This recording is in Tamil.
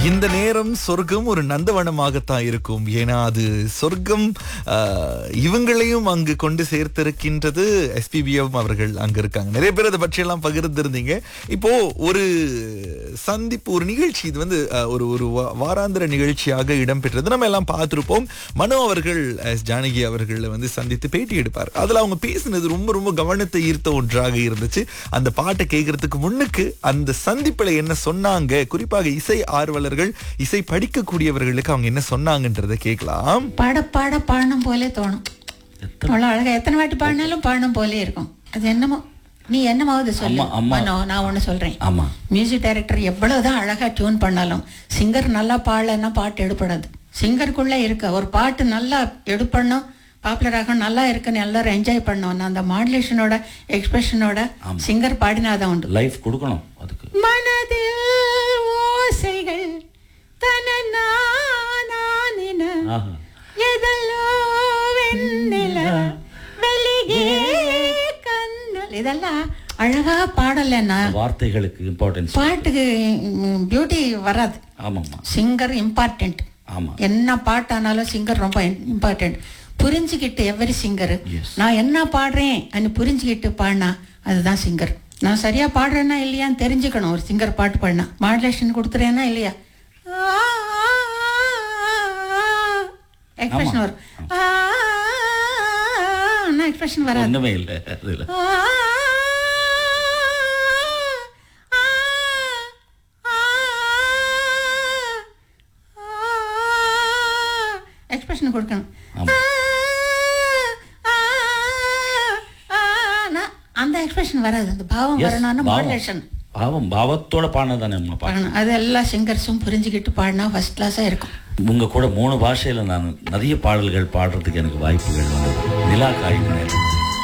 இந்த நேரம் சொர்க்கம் ஒரு நந்தவனமாகத்தான் இருக்கும் ஏன்னா அது சொர்க்கம் ஆஹ், இவங்களையும் அங்கு கொண்டு சேர்த்திருக்கின்றது எஸ்பிபிஎம் அவர்கள் அங்க இருக்காங்க நிறைய பேர் அதை பற்றியெல்லாம் பகிர்ந்திருந்தீங்க இப்போ ஒரு சந்திப்பு ஒரு நிகழ்ச்சி இது வந்து ஆஹ், ஒரு ஒரு வா- வாராந்திர நிகழ்ச்சியாக இடம்பெற்றது நம்ம எல்லாம் பார்த்திருப்போம் மனோ அவர்கள் எஸ் ஜானகி அவர்களை வந்து சந்தித்து பேட்டி எடுப்பார் அதுல அவங்க பேசினது ரொம்ப ரொம்ப கவனத்தை ஈர்த்த ஒன்றாக இருந்துச்சு அந்த பாட்டை கேட்கறதுக்கு முன்னுக்கு அந்த சந்திப்புல என்ன சொன்னாங்க குறிப்பாக இசை ஆர்வலர்கள் இசை படிக்கக்கூடியவர்களுக்கு அவங்க என்ன சொன்னாங்கன்றதை கேட்கலாம் பாட பாட பாடணும் போலே தோணும் அவ்வளோ அழகா எத்தனை வாட்டி பாடினாலும் பாடணும் போலே இருக்கும் அது என்னமோ நீ என்னமாவது சொல்லு அம்மா, அம்மா. மனோ நான் ஒன்று சொல்றேன் ஆமா மியூசிக் டைரக்டர் எவ்வளவுதான் அழகா டியூன் பண்ணாலும் சிங்கர் நல்லா பாடலைன்னா பாட்டு எடுப்படாது சிங்கருக்குள்ள இருக்க ஒரு பாட்டு நல்லா எடுப்படணும் பாப்புலர் ஆகணும் நல்லா இருக்குன்னு எல்லாரும் என்ஜாய் பண்ணணும் அந்த மாடுலேஷனோட எக்ஸ்பிரஷனோட சிங்கர் பாடினாதான் உண்டு லைஃப் கொடுக்கணும் அதுக்கு மனதில் ஓசைகள் தனநானின ஆஹா எதல்லோ வெண்ணில வெளியே கண்ணல் இதெல்லாம் அழகா பாடலைன்னா வார்த்தைகளுக்கு இம்பார்ட்டன்ஸ் பாட்டுக்கு பியூட்டி வராது ஆமாம்மா சிங்கர் இம்பார்ட்டன்ட் ஆமா என்ன பாட்டானாலும் சிங்கர் ரொம்ப இம்பார்ட்டன்ட் புரிஞ்சுக்கிட்டு எவரி சிங்கர் Yes. நான் என்ன பாடுறேன் அன்னு புரிஞ்சுக்கிட்டு பாடினா அதுதான் சிங்கர் நான் சரியா பாடுறேன்னா இல்லையான்னு தெரிஞ்சுக்கணும் ஒரு சிங்கர் பாட்டு பாடினா மாடுலேஷன் கொடுத்துறேன்னா இல்லையா எக்ஸ்பிரஷன் வரும் எக்ஸ்பிரஷன் வராது ஒண்ணுமே இல்லை அதுல எக்ஸ்பிரஷன் கொடுக்கணும் ஆமா. ஆனா, அந்த எக்ஸ்பிரஷன் வராது அந்த பாவம் Yes, வரணும்னா பாவம். மாடுலேஷன் பாவம் பாவத்தோட பாடினதானே அம்மா பாட்டு பாடணும் அது எல்லா சிங்கர்ஸும் புரிஞ்சுக்கிட்டு பாடினா ஃபர்ஸ்ட் கிளாஸாக இருக்கும் உங்க கூட மூணு பாஷையில நான் நிறைய பாடல்கள் பாடுறதுக்கு எனக்கு வாய்ப்புகள் வந்தது நிலா காயும் நேரம்